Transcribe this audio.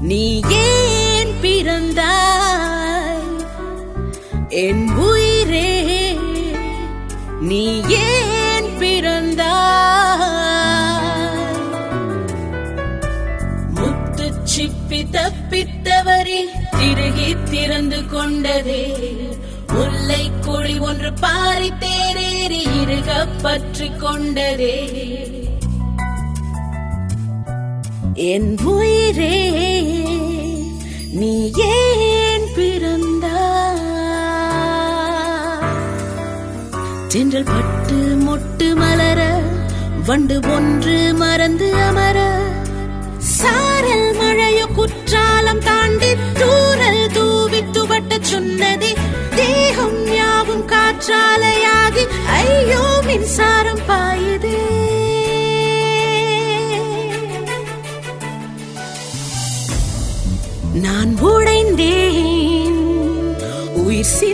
நீ ஏன் பிறந்தாய் என் உயிரே நீ ஏன் பிறந்தாய் முத்து சிப்பி தப்பித்தவரே திருகி திறந்து கொண்டதே முல்லை கொடி ஒன்று பாரி தேரேறி இருக பற்றி கொண்டதே என் உயிரே நீ ஏன் பிறந்தாய் தென்றல் பட்டு மொட்டு மலர வண்டு ஒன்று மறந்து அமர சாரல் மழையோ குற்றாலம் தாண்டி தூரல் தூவி துவட்ட சொன்னதே தேகம் யாவும் காற்றாலையாகி ஐயோ மின்சாரம் பாயுதே நான் உடைந்தேன் உயிர் சி